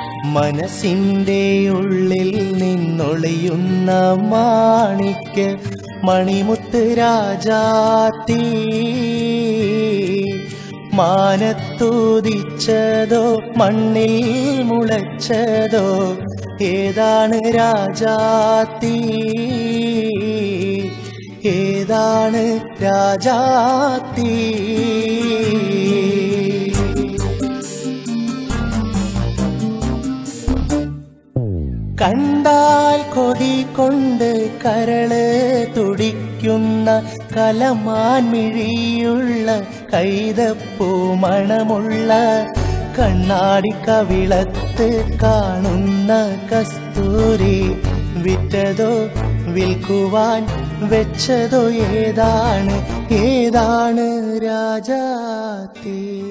മനസ്സിൻ്റെ ഉള്ളിൽ നിന്നൊളിയുന്ന മാണിക്ക് മണിമുത്ത് രാജാത്തി മാനത്തൂതിച്ചതോ മണ്ണിൽ മുളച്ചതോ ഏതാണ് രാജാത്തി ഏതാണ് രാജാത്തി കണ്ടാൽ കൊതി കൊണ്ട് കരള് തുടിക്കുന്ന കലമാൻ മിഴിയുള്ള കൈതപ്പൂ മണമുള്ള കണ്ണാടി കവിളത്ത് കാണുന്ന കസ്തൂരി വിറ്റതോ വിൽക്കുവാൻ വെച്ചതോ ഏതാണ് ഏതാണ് രാജാത്തേ